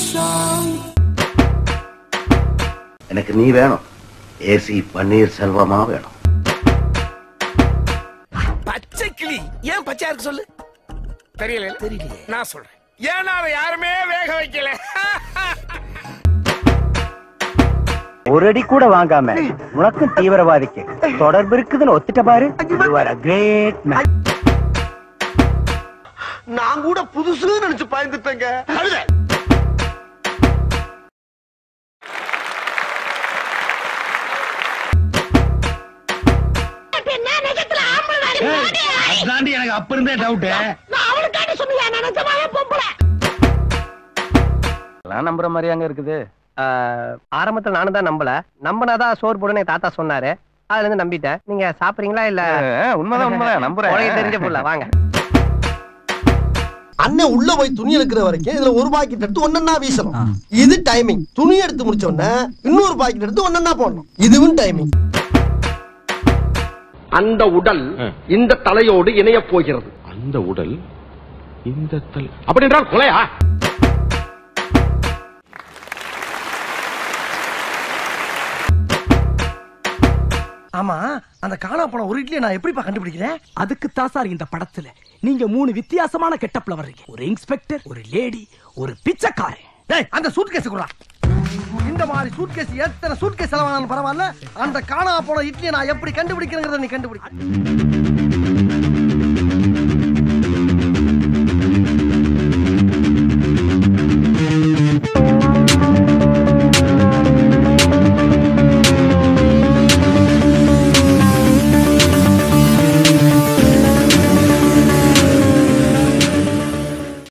எனக்கு நீ வேணும் ஏசி பன்னீர் செல்வமா வேணும் பச்சை கிளி ஏன் பச்சையா இருக்கு சொல்லு தெரியல தெரியல நான் சொல்றேன் ஏன்னா அதை யாருமே வேக வைக்கல ஒரு அடி கூட வாங்காம உனக்கும் தீவிரவாதிக்கு தொடர்பு இருக்குதுன்னு ஒத்துட்ட பாரு You are a great man. நான் கூட புதுசுன்னு நினைச்சு பயந்துட்டேங்க அதாண்டி எனக்கு அப்ப இருந்தே டவுட் எல்லாம் நம்புற மாதிரி அங்க இருக்குது ஆரம்பத்துல நானும் தான் நம்பல நம்பினாதான் சோறு போடுன்னு எங்க தாத்தா சொன்னாரு அதுல இருந்து நம்பிட்டேன் நீங்க சாப்பிடுறீங்களா இல்ல உண்மைதான் உண்மைதான் நம்புறேன் உனக்கு தெரிஞ்ச புள்ள வாங்க அண்ணன் உள்ள போய் துணி எடுக்கிற வரைக்கும் இதுல ஒரு பாக்கெட் எடுத்து ஒன்னொன்னா வீசணும் இது டைமிங் துணி எடுத்து முடிச்ச உடனே இன்னொரு பாக்கெட் எடுத்து ஒன்னொன்னா போடணும் இதுவும் டைமிங் அந்த உடல் இந்த தலையோடு இணைய போகிறது அந்த உடல் இந்த தல் அப்படி என்றால் கொலையா ஆமா அந்த காணா போன ஒரு இட்லியை நான் எப்படிப்பா கண்டுபிடிக்கிறேன் அதுக்கு தான் சார் இந்த படத்துல நீங்க மூணு வித்தியாசமான கெட்டப்ல வர்றீங்க ஒரு இன்ஸ்பெக்டர் ஒரு லேடி ஒரு பிச்சைக்காரன் டேய் அந்த சூட்கேஸ் குடுறா இந்த மாதிரி சூட்கேஸ் எத்தனை சூட்கேஸ் செலவானாலும் பரவாயில்ல அந்த காணா போன இட்லியை நான் எப்படி கண்டுபிடிக்கிறேங்கிறத நீ கண்டுபிடி